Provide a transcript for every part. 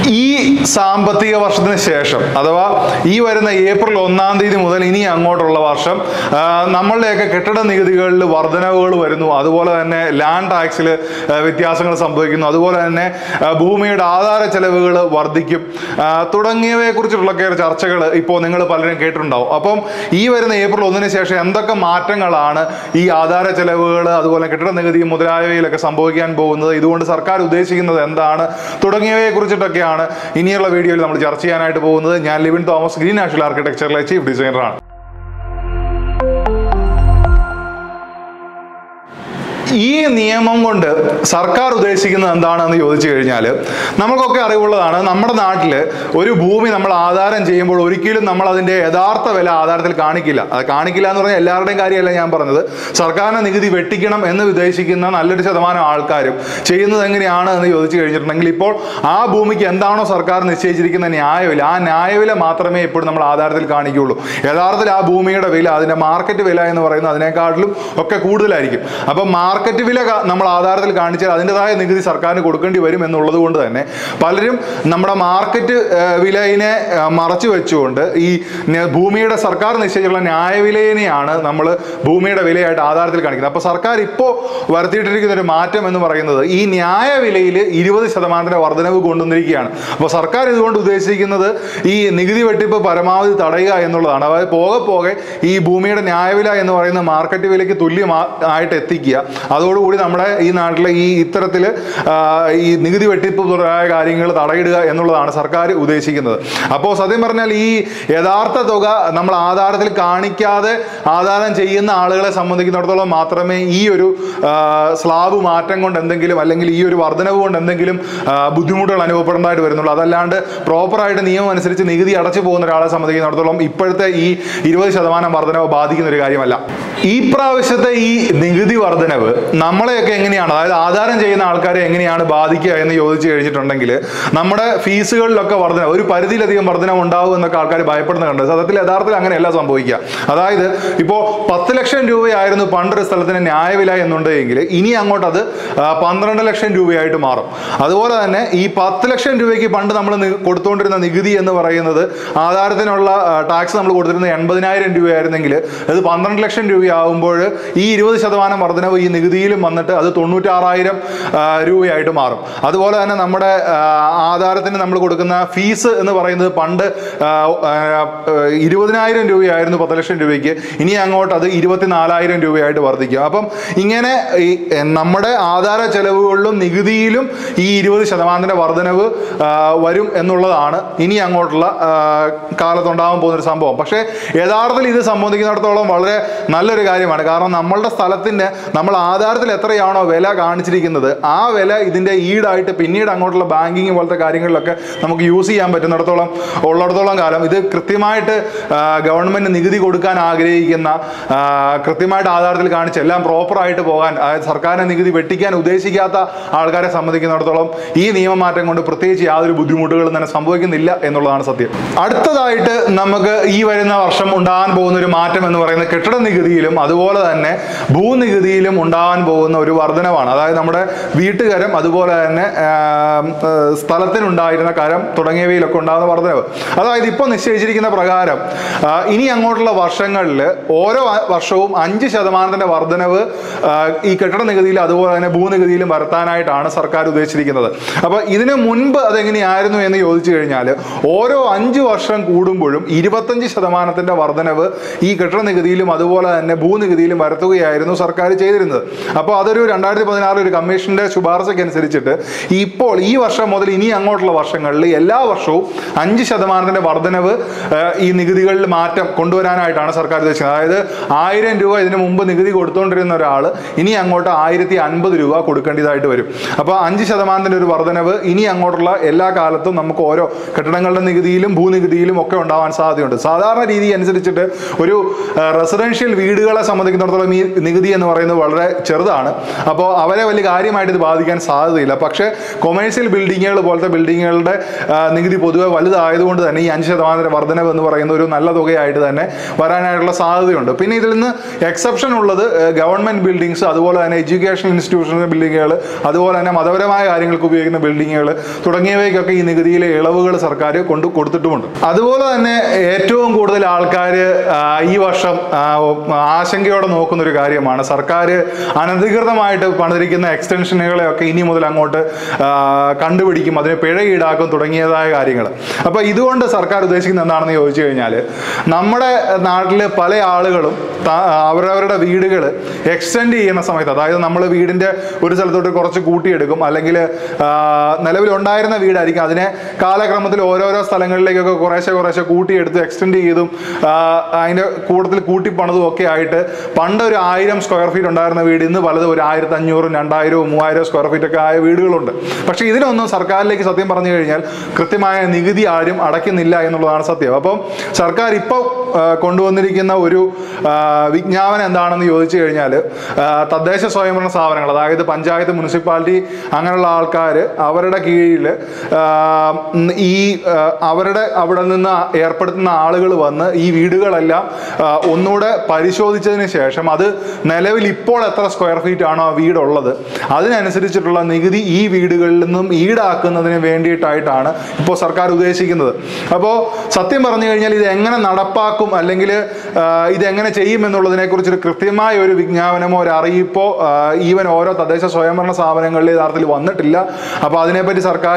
ഈ സാമ്പത്തിക വർഷത്തിന് ശേഷം അഥവാ ഈ വരുന്ന ഏപ്രിൽ ഒന്നാം തീയതി മുതൽ ഇനി അങ്ങോട്ടുള്ള വർഷം ആ, നമ്മളുടെയൊക്കെ കെട്ടിട നികുതികളിൽ വർധനവുകൾ വരുന്നു അതുപോലെ തന്നെ ലാൻഡ് ടാക്സിൽ വ്യത്യാസങ്ങൾ സംഭവിക്കുന്നു അതുപോലെ തന്നെ ആ, ഭൂമിയുടെ ആധാര ചെലവുകൾ വർദ്ധിക്കും ആ, തുടങ്ങിയവയെ കുറിച്ചിട്ടുള്ളൊക്കെ ചർച്ചകൾ ഇപ്പോൾ നിങ്ങൾ പലരും കേട്ടിട്ടുണ്ടാവും അപ്പം ഈ വരുന്ന ഏപ്രിൽ ഒന്നിന് ശേഷം എന്തൊക്കെ മാറ്റങ്ങളാണ് ഈ ആധാര ചെലവുകൾ അതുപോലെ കെട്ടിട നികുതി മുതലായവയിലൊക്കെ സംഭവിക്കാൻ പോകുന്നത് ഇതുകൊണ്ട് സർക്കാർ ഉദ്ദേശിക്കുന്നത് എന്താണ് തുടങ്ങിയവയെ കുറിച്ചിട്ടൊക്കെയാണ് ഇനിയുള്ള വീഡിയോയിൽ നമ്മൾ ചർച്ച ചെയ്യാനായിട്ട് പോകുന്നത് ഞാൻ ലിവിൻ തോമസ് ഗ്രീൻ നാഷണൽ ആർക്കിടെക്ചറിലെ ചീഫ് ഡിസൈനറാണ് ഈ നിയമം കൊണ്ട് സർക്കാർ ഉദ്ദേശിക്കുന്നത് എന്താണെന്ന് ചോദിച്ചു കഴിഞ്ഞാൽ നമുക്കൊക്കെ അറിവുള്ളതാണ് നമ്മുടെ നാട്ടിൽ ഒരു ഭൂമി നമ്മൾ ആധാരം ചെയ്യുമ്പോൾ ഒരിക്കലും നമ്മൾ അതിൻ്റെ യഥാർത്ഥ വില ആധാരത്തിൽ കാണിക്കില്ല അത് കാണിക്കില്ല എന്ന് പറഞ്ഞാൽ എല്ലാവരുടെയും കാര്യമല്ല ഞാൻ പറഞ്ഞത് സർക്കാരിന് നികുതി വെട്ടിക്കണം എന്ന് ഉദ്ദേശിക്കുന്ന നല്ലൊരു ശതമാനം ആൾക്കാരും ചെയ്യുന്നത് എങ്ങനെയാണ് എന്ന് ചോദിച്ചു കഴിഞ്ഞിട്ടുണ്ടെങ്കിൽ ഇപ്പോൾ ആ ഭൂമിക്ക് എന്താണോ സർക്കാർ നിശ്ചയിച്ചിരിക്കുന്ന ന്യായവില ആ ന്യായവില മാത്രമേ എപ്പോഴും നമ്മൾ ആധാരത്തിൽ കാണിക്കുകയുള്ളൂ യഥാർത്ഥത്തിൽ ആ ഭൂമിയുടെ വില അതിൻ്റെ മാർക്കറ്റ് വില എന്ന് പറയുന്നത് അതിനേക്കാട്ടിലും ഒക്കെ കൂടുതലായിരിക്കും അപ്പം മാർക്കറ്റ് വില കാ- നമ്മൾ ആധാരത്തിൽ കാണിച്ചാൽ അതിൻ്റെതായ നികുതി സർക്കാരിന് കൊടുക്കേണ്ടി വരും എന്നുള്ളത് കൊണ്ട് തന്നെ പലരും നമ്മുടെ മാർക്കറ്റ് ഏഹ്, വിലയിനെ ഏഹ്, മറച്ചു വെച്ചുകൊണ്ട് ഈ ന- ഭൂമിയുടെ സർക്കാർ നിശ്ചയിച്ചുള്ള ന്യായവിലയിനെയാണ് നമ്മൾ ഭൂമിയുടെ വിലയായിട്ട് ആധാരത്തിൽ കാണിക്കുന്നത് അപ്പോൾ സർക്കാർ ഇപ്പോൾ വരുത്തിയിട്ടിരിക്കുന്ന ഒരു മാറ്റം എന്ന് പറയുന്നത് ഈ ന്യായവിലയിൽ ഇരുപത് ശതമാനത്തിന്റെ വർധനവ് കൊണ്ടുവന്നിരിക്കുകയാണ് അപ്പോൾ സർക്കാർ ഇതുകൊണ്ട് ഉദ്ദേശിക്കുന്നത് ഈ നികുതി വെട്ടിപ്പ് പരമാവധി തടയുക എന്നുള്ളതാണ് അതായത് പോകെ പോകെ ഈ ഭൂമിയുടെ ന്യായവില എന്ന് പറയുന്ന മാർക്കറ്റ് വിലയ്ക്ക് തുല്യമാ ആയിട്ട് എത്തിക്കുക അതോടുകൂടി നമ്മുടെ ഈ നാട്ടിലെ ഈ ഇത്തരത്തിൽ ഈ നികുതി വെട്ടിപ്പ് തുടങ്ങിയ കാര്യങ്ങൾ തടയിടുക എന്നുള്ളതാണ് സർക്കാർ ഉദ്ദേശിക്കുന്നത് അപ്പോൾ സത്യം പറഞ്ഞാൽ ഈ യഥാർത്ഥ തുക നമ്മൾ ആധാരത്തിൽ കാണിക്കാതെ ആധാരം ചെയ്യുന്ന ആളുകളെ സംബന്ധിക്കുന്നിടത്തോളം മാത്രമേ ഈ ഒരു ആ, സ്ലാബ് മാറ്റം കൊണ്ട് എന്തെങ്കിലും അല്ലെങ്കിൽ ഈ ഒരു വർധനവ് കൊണ്ട് എന്തെങ്കിലും ആ, ബുദ്ധിമുട്ടുകൾ അനുഭവപ്പെടുന്നതായിട്ട് വരുന്നുള്ളൂ അതല്ലാണ്ട് പ്രോപ്പറായിട്ട് നിയമം അനുസരിച്ച് നികുതി അടച്ചു പോകുന്ന ഒരാളെ സംബന്ധിക്കുന്നിടത്തോളം ഇപ്പോഴത്തെ ഈ ഇരുപത് ശതമാനം വർധനവ് ബാധിക്കുന്ന ഒരു കാര്യമല്ല ഈ പ്രാവശ്യത്തെ ഈ നികുതി വർധനവ് നമ്മളെയൊക്കെ എങ്ങനെയാണ് അതായത് ആധാരം ചെയ്യുന്ന ആൾക്കാരെ എങ്ങനെയാണ് ബാധിക്കുക എന്ന് ചോദിച്ചു കഴിഞ്ഞിട്ടുണ്ടെങ്കിൽ നമ്മുടെ ഫീസുകളിലൊക്കെ വർധന ഒരു പരിധിയിലധികം വർധന ഉണ്ടാവും എന്നൊക്കെ ആൾക്കാർ ഭയപ്പെടുന്ന കണ്ട് സത്യത്തിൽ യഥാർത്ഥത്തിൽ അങ്ങനെയല്ല സംഭവിക്കുക അതായത് ഇപ്പോൾ പത്ത് ലക്ഷം രൂപയായിരുന്നു പണ്ടൊരു സ്ഥലത്തിന് ന്യായവില എന്നുണ്ടെങ്കിൽ ഇനി അങ്ങോട്ട് അത് ആ, പന്ത്രണ്ട് ലക്ഷം രൂപയായിട്ട് മാറും അതുപോലെ തന്നെ ഈ പത്ത് ലക്ഷം രൂപയ്ക്ക് പണ്ട് നമ്മൾ നി- കൊടുത്തുകൊണ്ടിരുന്ന നികുതി എന്ന് പറയുന്നത് ആധാരത്തിനുള്ള ടാക്സ് നമ്മൾ കൊടുത്തിരുന്നത് എൺപതിനായിരം രൂപയായിരുന്നെങ്കിൽ അത് പന്ത്രണ്ട് ലക്ഷം രൂപയാകുമ്പോൾ ഈ ഇരുപത് ശതമാനം വർധനവ് ഈ നികുതിയിലും വന്നിട്ട് അത് തൊണ്ണൂറ്റാറായിരം ആ, രൂപയായിട്ട് മാറും അതുപോലെ തന്നെ നമ്മുടെ ആ, ആധാരത്തിന് നമ്മൾ കൊടുക്കുന്ന ഫീസ് എന്ന് പറയുന്നത് പണ്ട് ആ, ആ, ഇരുപതിനായിരം രൂപയായിരുന്നു പത്ത് ലക്ഷം രൂപയ്ക്ക് ഇനി അങ്ങോട്ട് അത് ഇരുപത്തിനാലായിരം രൂപയായിട്ട് വർദ്ധിക്കും അപ്പം ഇങ്ങനെ ഈ എ, നമ്മുടെ ആധാര ചെലവുകളിലും നികുതിയിലും ഈ ഇരുപത് ശതമാനത്തിന്റെ വർധനവ് ആ, വരും എന്നുള്ളതാണ് ഇനി അങ്ങോട്ടുള്ള ആ, കാലത്തുണ്ടാകാൻ പോകുന്ന ഒരു സംഭവം പക്ഷേ യഥാർത്ഥത്തിൽ ഇത് സംബന്ധിക്കുന്നിടത്തോളം വളരെ നല്ലൊരു കാര്യമാണ് കാരണം നമ്മളുടെ സ്ഥലത്തിന് നമ്മൾ ആധാരത്തിൽ എത്രയാണോ വില കാണിച്ചിരിക്കുന്നത് ആ വില ഇതിന്റെ ഈടായിട്ട് പിന്നീട് അങ്ങോട്ടുള്ള ബാങ്കിങ് പോലത്തെ കാര്യങ്ങളിലൊക്കെ നമുക്ക് യൂസ് ചെയ്യാൻ പറ്റുന്നിടത്തോളം ഉള്ളിടത്തോളം കാലം ഇത് കൃത്യമായിട്ട് ഗവൺമെന്റ് നികുതി കൊടുക്കാൻ ആഗ്രഹിക്കുന്ന ആ, കൃത്യമായിട്ട് ആധാരത്തിൽ കാണിച്ച് എല്ലാം പ്രോപ്പറായിട്ട് പോകാൻ അതായത് സർക്കാരിനെ നികുതി വെട്ടിക്കാൻ ഉദ്ദേശിക്കാത്ത ആൾക്കാരെ സംബന്ധിക്കുന്നിടത്തോളം ഈ നിയമമാറ്റം കൊണ്ട് പ്രത്യേകിച്ച് യാതൊരു ബുദ്ധിമുട്ടുകളും തന്നെ സംഭവിക്കുന്നില്ല എന്നുള്ളതാണ് സത്യം അടുത്തതായിട്ട് നമുക്ക് ഈ വരുന്ന വർഷം ഉണ്ടാകാൻ പോകുന്ന ഒരു മാറ്റം എന്ന് പറയുന്നത് കെട്ടിട നികുതിയിലും അതുപോലെ തന്നെ ഭൂനികുതിയിലും ഉണ്ടാകാൻ പോകുന്ന ഒരു വർധനവാണ് അതായത് നമ്മുടെ വീട്ടുകരം അതുപോലെ തന്നെ ആം, ആ, സ്ഥലത്തിനുണ്ടായിരുന്ന കരം തുടങ്ങിയവയിലൊക്കെ ഉണ്ടാകുന്ന വർധനവ് അതായത് ഇപ്പോൾ നിശ്ചയിച്ചിരിക്കുന്ന പ്രകാരം ആ, ഇനി അങ്ങോട്ടുള്ള വർഷങ്ങളിൽ ഓരോ അ- വർഷവും അഞ്ച് ശതമാനത്തിന്റെ വർധനവ് ആ, ഈ കെട്ടിട നികുതിയിൽ അതുപോലെ തന്നെ ഭൂനികുതിയിലും വരുത്താനായിട്ടാണ് സർക്കാർ ഉദ്ദേശിച്ചിരിക്കുന്നത് അപ്പോൾ ഇതിന് മുൻപ് അതെങ്ങനെയായിരുന്നു എന്ന് ചോദിച്ചു കഴിഞ്ഞാൽ ഓരോ അഞ്ച് വർഷം കൂടുമ്പോഴും ഇരുപത്തഞ്ച് ശതമാനത്തിന്റെ വർധനവ് ഈ കെട്ടിട നികുതിയിലും അതുപോലെ തന്നെ ഭൂനികുതിയിലും വരുത്തുകയായിരുന്നു സർക്കാർ ചെയ്തിരുന്നത് അപ്പോൾ അതൊരു രണ്ടായിരത്തി പതിനാറ് ഒരു കമ്മീഷന്റെ ശുപാർശയ്ക്ക് അനുസരിച്ചിട്ട് ഇപ്പോൾ ഈ വർഷം മുതൽ ഇനി അങ്ങോട്ടുള്ള വർഷങ്ങളിൽ എല്ലാ വർഷവും അഞ്ച് ശതമാനത്തിന്റെ വർധനവ് ആ, ഈ നികുതികളിൽ മാറ്റം കൊണ്ടുവരാനായിട്ടാണ് സർക്കാർ ഉദ്ദേശിക്കുന്നത് അതായത് ആയിരം രൂപ ഇതിനു മുമ്പ് നികുതി കൊടുത്തുകൊണ്ടിരുന്ന ഒരാൾ ഇനി അങ്ങോട്ട് ആയിരത്തി അൻപത് രൂപ കൊടുക്കേണ്ടതായിട്ട് വരും അപ്പോൾ അഞ്ച് ശതമാനത്തിന്റെ ഒരു വർധനവ് ഇനി അങ്ങോട്ടുള്ള എല്ലാ കാലത്തും നമുക്ക് ഓരോ കെട്ടിടങ്ങളുടെ നികുതിയിലും ഭൂനികുതിയിലും ഒക്കെ ഉണ്ടാവാൻ സാധ്യതയുണ്ട് സാധാരണ രീതി അനുസരിച്ചിട്ട് ഒരു റെസിഡൻഷ്യൽ വീടുകളെ സംബന്ധിക്കുന്നിടത്തോളം ഈ നികുതി എന്ന് പറയുന്നത് വളരെ ചെറുതാണ് അപ്പോൾ അവരെ വലിയ കാര്യമായിട്ട് ഇത് ബാധിക്കാൻ സാധ്യതയില്ല പക്ഷേ കൊമേഴ്സ്യൽ ബിൽഡിങ്ങുകൾ പോലത്തെ ബിൽഡിങ്ങുകളുടെ ആ, നികുതി പൊതുവെ വലുതായതുകൊണ്ട് തന്നെ ഈ അഞ്ച് ശതമാനം വർധനവ് എന്ന് പറയുന്ന ഒരു നല്ല തുകയായിട്ട് തന്നെ വരാനായിട്ടുള്ള സാധ്യതയുണ്ട് പിന്നെ ഇതിൽ നിന്ന് എക്സെപ്ഷൻ ഉള്ളത് ഗവൺമെന്റ് ബിൽഡിങ്സ് അതുപോലെ തന്നെ എഡ്യൂക്കേഷൻ ഇൻസ്റ്റിറ്റ്യൂഷണൽ ബിൽഡിങ്ങുകൾ അതുപോലെ തന്നെ മതപരമായ കാര്യങ്ങൾക്ക് ഉപയോഗിക്കുന്ന ബിൽഡിങ്ങുകൾ തുടങ്ങിയവയ്ക്കൊക്കെ ഈ നികുതിയിലെ ഇളവുകൾ സർക്കാർ കൊണ്ട് കൊടുത്തിട്ടുമുണ്ട് അതുപോലെ തന്നെ ഏറ്റവും കൂടുതൽ ആൾക്കാർ ഈ വർഷം ആ, ആശങ്കയോടെ നോക്കുന്ന ഒരു കാര്യമാണ് സർക്കാർ അനധികൃതമായിട്ട് പണിതിരിക്കുന്ന എക്സ്റ്റൻഷനുകളെയൊക്കെ ഇനി മുതൽ അങ്ങോട്ട് ആ, കണ്ടുപിടിക്കും അതിന് പിഴ ഈടാക്കും തുടങ്ങിയതായ കാര്യങ്ങൾ അപ്പോൾ ഇതുകൊണ്ട് സർക്കാർ ഉദ്ദേശിക്കുന്നത് എന്താണെന്ന് ചോദിച്ചു കഴിഞ്ഞാൽ നമ്മുടെ നാട്ടിൽ പല ആളുകളും ത- അവരവരുടെ വീടുകൾ എക്സ്റ്റെൻഡ് ചെയ്യുന്ന സമയത്ത് അതായത് നമ്മൾ വീടിൻ്റെ ഒരു സ്ഥലത്തോട്ട് കുറച്ച് കൂട്ടിയെടുക്കും അല്ലെങ്കിൽ നിലവിലുണ്ടായിരുന്ന വീടായിരിക്കും അതിനെ കാലക്രമത്തിൽ ഓരോരോ സ്ഥലങ്ങളിലേക്കൊക്കെ കുറേശ്ശെ കുറേശ്ശെ കൂട്ടിയെടുത്ത് എക്സ്റ്റെൻഡ് ചെയ്തും ആ, അതിൻ്റെ കൂട്ടത്തിൽ കൂട്ടിപ്പണതും ഒക്കെ ആയിട്ട് പണ്ട് ഒരു ആയിരം സ്ക്വയർ ഫീറ്റ് ഉണ്ടായിരുന്ന വീട് ഇന്ന് പലതും ഒരു ആയിരത്തി അഞ്ഞൂറും രണ്ടായിരവും മൂവായിരം സ്ക്വയർ ഫീറ്റ് ഒക്കെ ആയ വീടുകളുണ്ട് പക്ഷേ ഇതിനൊന്നും സർക്കാരിലേക്ക് സത്യം പറഞ്ഞു കഴിഞ്ഞാൽ കൃത്യമായ നികുതി ആരും അടയ്ക്കുന്നില്ല എന്നുള്ളതാണ് സത്യം അപ്പം സർക്കാർ ഇപ്പോൾ കൊണ്ടുവന്നിരിക്കുന്ന ഒരു ആ, വിജ്ഞാപനം എന്താണെന്ന് ചോദിച്ചു കഴിഞ്ഞാൽ ആ, തദ്ദേശ സ്വയംഭരണ സ്ഥാപനങ്ങൾ അതായത് പഞ്ചായത്ത് മുനിസിപ്പാലിറ്റി അങ്ങനെയുള്ള ആൾക്കാർ അവരുടെ കീഴിൽ ഈ ആ, അവരുടെ അവിടെ നിന്ന് ഏർപ്പെടുത്തുന്ന ആളുകൾ വന്ന് ഈ വീടുകളെല്ലാം ആ, ഒന്നുകൂടെ പരിശോധിച്ചതിന് ശേഷം അത് നിലവിൽ ഇപ്പോൾ എത്ര സ്ക്വയർ ഫീറ്റ് ആണോ ആ വീടുള്ളത് അതിനനുസരിച്ചിട്ടുള്ള നികുതി ഈ വീടുകളിൽ നിന്നും ഈടാക്കുന്നതിന് വേണ്ടിയിട്ടായിട്ടാണ് ഇപ്പോൾ സർക്കാർ ഉദ്ദേശിക്കുന്നത് അപ്പോൾ സത്യം പറഞ്ഞു കഴിഞ്ഞാൽ ഇത് എങ്ങനെ നടപ്പാക്കും അല്ലെങ്കിൽ ഇത് എങ്ങനെ ചെയ്യും എന്നുള്ളതിനെ കുറിച്ചൊരു കൃത്യമായ ഒരു വിജ്ഞാപനമോ ഒരു അറിയിപ്പോ ആ, ഈവൻ ഓരോ തദ്ദേശ സ്വയംഭരണ സ്ഥാപനങ്ങളിൽ യഥാർത്ഥത്തിൽ വന്നിട്ടില്ല അപ്പോൾ അതിനെപ്പറ്റി സർക്കാർ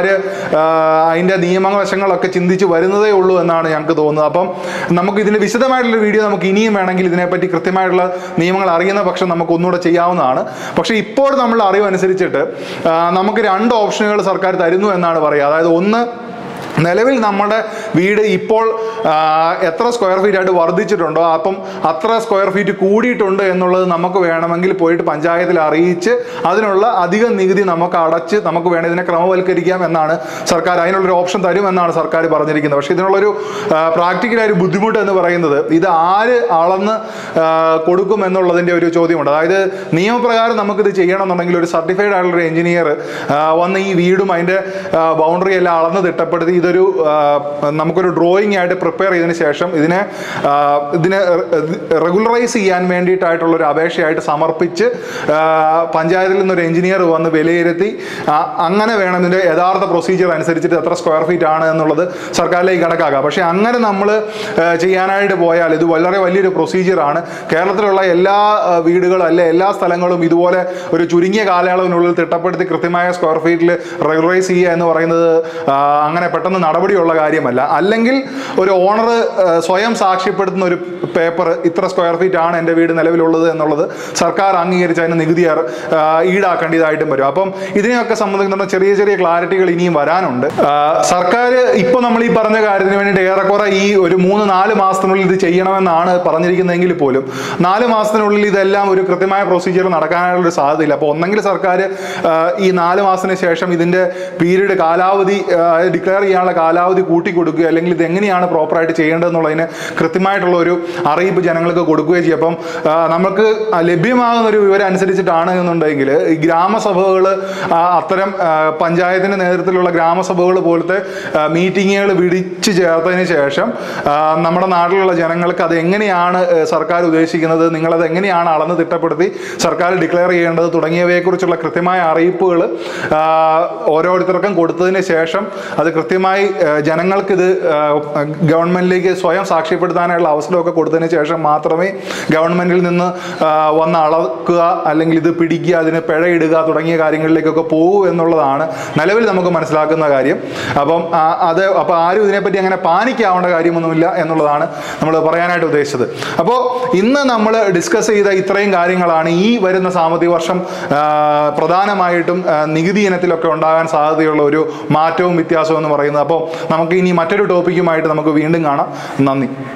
അതിൻ്റെ നിയമവശങ്ങളൊക്കെ ചിന്തിച്ച് വരുന്നതേ ഉള്ളൂ എന്നാണ് ഞങ്ങൾക്ക് തോന്നുന്നത് അപ്പം നമുക്ക് ഇതിന് വിശദമായിട്ടുള്ള വീഡിയോ നമുക്ക് ഇനിയും വേണമെങ്കിൽ ഇതിനെപ്പറ്റി കൃത്യമായിട്ടുള്ള നിയമങ്ങൾ അറിയുന്ന പക്ഷം നമുക്ക് ഒന്നുകൂടെ ചെയ്യാവുന്നതാണ് പക്ഷേ ഇപ്പോൾ നമ്മൾ അറിവ് അനുസരിച്ചിട്ട് ആ, നമുക്ക് രണ്ട് ഓപ്ഷനുകൾ സർക്കാർ തരുന്നു എന്നാണ് പറയുക അതായത് ഒന്ന് നിലവിൽ നമ്മുടെ വീട് ഇപ്പോൾ ആ, എത്ര സ്ക്വയർ ഫീറ്റ് ആയിട്ട് വർദ്ധിച്ചിട്ടുണ്ടോ അപ്പം അത്ര സ്ക്വയർ ഫീറ്റ് കൂടിയിട്ടുണ്ട് എന്നുള്ളത് നമുക്ക് വേണമെങ്കിൽ പോയിട്ട് പഞ്ചായത്തിൽ അറിയിച്ച് അതിനുള്ള അധിക നികുതി നമുക്ക് അടച്ച് നമുക്ക് വേണം ഇതിനെ ക്രമവൽക്കരിക്കാം എന്നാണ് സർക്കാർ അതിനുള്ളൊരു ഓപ്ഷൻ തരുമെന്നാണ് സർക്കാർ പറഞ്ഞിരിക്കുന്നത് പക്ഷേ ഇതിനുള്ളൊരു പ്രാക്ടിക്കലായ ഒരു ബുദ്ധിമുട്ട് എന്ന് പറയുന്നത് ഇത് ആര് അളന്ന് ആ, കൊടുക്കും എന്നുള്ളതിൻ്റെ ഒരു ചോദ്യമുണ്ട് അതായത് നിയമപ്രകാരം നമുക്കിത് ചെയ്യണമെന്നുണ്ടെങ്കിൽ ഒരു സർട്ടിഫൈഡ് ആയിട്ടുള്ള ഒരു എഞ്ചിനീയർ വന്ന് ഈ വീടും അതിൻ്റെ ബൗണ്ടറി എല്ലാം അളന്ന് തിട്ടപ്പെടുത്തി ഇതൊരു ആ, നമുക്കൊരു ഡ്രോയിങ് ആയിട്ട് പ്രിപ്പയർ ചെയ്തതിന് ശേഷം ഇതിനെ ആ, ഇതിനെ റെഗുലറൈസ് ചെയ്യാൻ വേണ്ടിയിട്ടായിട്ടുള്ള ഒരു അപേക്ഷയായിട്ട് സമർപ്പിച്ച് ആ, പഞ്ചായത്തിൽ നിന്നൊരു എഞ്ചിനീയർ വന്ന് വിലയിരുത്തി ആ, അങ്ങനെ വേണം ഇതിൻ്റെ യഥാർത്ഥ പ്രൊസീജിയർ അനുസരിച്ചിട്ട് എത്ര സ്ക്വയർ ഫീറ്റ് ആണ് എന്നുള്ളത് സർക്കാരിലേക്ക് കണക്കാക്കാം പക്ഷേ അങ്ങനെ നമ്മൾ ചെയ്യാനായിട്ട് പോയാൽ ഇത് വളരെ വലിയൊരു പ്രൊസീജിയറാണ് കേരളത്തിലുള്ള എല്ലാ ആ, വീടുകളും അല്ലെ എല്ലാ സ്ഥലങ്ങളും ഇതുപോലെ ഒരു ചുരുങ്ങിയ കാലയളവിനുള്ളിൽ തിട്ടപ്പെടുത്തി കൃത്യമായ സ്ക്വയർ ഫീറ്റിൽ റെഗുലറൈസ് ചെയ്യുക എന്ന് പറയുന്നത് ആ, അങ്ങനെ പെട്ടെന്ന് നടപടിയുള്ള കാര്യമല്ല അല്ലെങ്കിൽ ഒരു ഓണർ സ്വയം സാക്ഷ്യപ്പെടുത്തുന്ന ഒരു പേപ്പർ ഇത്ര സ്ക്വയർ ഫീറ്റ് ആണ് എൻ്റെ വീട് നിലവിലുള്ളത് എന്നുള്ളത് സർക്കാർ അംഗീകരിച്ച് അതിന് നികുതി ഏർ- ആ, ഈടാക്കേണ്ടതായിട്ടും വരും അപ്പം ഇതിനെയൊക്കെ സംബന്ധിക്കുന്ന ചെറിയ ചെറിയ ക്ലാരിറ്റികൾ ഇനിയും വരാനുണ്ട് ആ, സർക്കാർ ഇപ്പോൾ നമ്മൾ ഈ പറഞ്ഞ കാര്യത്തിന് വേണ്ടിയിട്ട് ഏറെക്കുറെ ഈ ഒരു മൂന്ന് നാല് മാസത്തിനുള്ളിൽ ഇത് ചെയ്യണമെന്നാണ് പറഞ്ഞിരിക്കുന്നതെങ്കിൽ പോലും നാല് മാസത്തിനുള്ളിൽ ഇതെല്ലാം ഒരു കൃത്യമായ പ്രൊസീജിയർ നടക്കാനുള്ള ഒരു സാധ്യതയില്ല അപ്പോൾ ഒന്നെങ്കിൽ സർക്കാർ ഈ നാല് മാസത്തിന് ശേഷം ഇതിൻ്റെ പീരീഡ് കാലാവധി ഡിക്ലെയർ ചെയ്യാനുള്ള കാലാവധി കൂട്ടിക്കൊടുക്കുക അല്ലെങ്കിൽ ഇത് എങ്ങനെയാണ് പ്രോപ്പറായിട്ട് ചെയ്യേണ്ടതെന്നുള്ളതിന് കൃത്യമായിട്ടുള്ള ഒരു അറിയിപ്പ് ജനങ്ങൾക്ക് കൊടുക്കുകയും ചെയ്യും അപ്പം ആ, നമുക്ക് ലഭ്യമാകുന്ന ഒരു വിവരം അനുസരിച്ചിട്ടാണ് എന്നുണ്ടെങ്കിൽ ഈ ഗ്രാമസഭകൾ അത്തരം ആ, പഞ്ചായത്തിന്റെ നേതൃത്വത്തിലുള്ള ഗ്രാമസഭകൾ പോലത്തെ മീറ്റിങ്ങുകൾ വിളിച്ചു ചേർത്തതിന് ശേഷം ആ, നമ്മുടെ നാട്ടിലുള്ള ജനങ്ങൾക്ക് അത് എങ്ങനെയാണ് ഏ, സർക്കാർ ഉദ്ദേശിക്കുന്നത് നിങ്ങളത് എങ്ങനെയാണ് അളന്ന് തിട്ടപ്പെടുത്തി സർക്കാർ ഡിക്ലെയർ ചെയ്യേണ്ടത് തുടങ്ങിയവയെക്കുറിച്ചുള്ള കൃത്യമായ അറിയിപ്പുകൾ ഓരോരുത്തർക്കും കൊടുത്തതിന് ശേഷം അത് കൃത്യമായി ആ, ജനങ്ങൾക്കിത് ആ, ഗവൺമെന്റിലേക്ക് സ്വയം സാക്ഷ്യപ്പെടുത്താനുള്ള അവസരമൊക്കെ കൊടുത്തതിന് ശേഷം മാത്രമേ ഗവൺമെന്റിൽ നിന്ന് ആ, വന്ന് അളക്കുക അല്ലെങ്കിൽ ഇത് പിടിക്കുക അതിന് പിഴയിടുക തുടങ്ങിയ കാര്യങ്ങളിലേക്കൊക്കെ പോകൂ എന്നുള്ളതാണ് നിലവിൽ നമുക്ക് മനസ്സിലാക്കുന്ന കാര്യം അപ്പം ആ, അത് അപ്പോൾ ആരും ഇതിനെപ്പറ്റി അങ്ങനെ പാനിക്കാവേണ്ട കാര്യമൊന്നുമില്ല എന്നുള്ളതാണ് നമ്മൾ പറയാനായിട്ട് ഉദ്ദേശിച്ചത് അപ്പോൾ ഇന്ന് നമ്മൾ ഡിസ്കസ് ചെയ്ത ഇത്രയും കാര്യങ്ങളാണ് ഈ വരുന്ന സാമ്പത്തിക വർഷം ആ, പ്രധാനമായിട്ടും ആ, നികുതി ഇനത്തിലൊക്കെ ഉണ്ടാകാൻ സാധ്യതയുള്ള ഒരു മാറ്റവും വ്യത്യാസവും എന്ന് പറയുന്നത് അപ്പോൾ നമുക്ക് ഇനി മറ്റൊരു ടോപ്പിക്കുമായിട്ട് നമുക്ക് വീണ്ടും കാണാം നന്ദി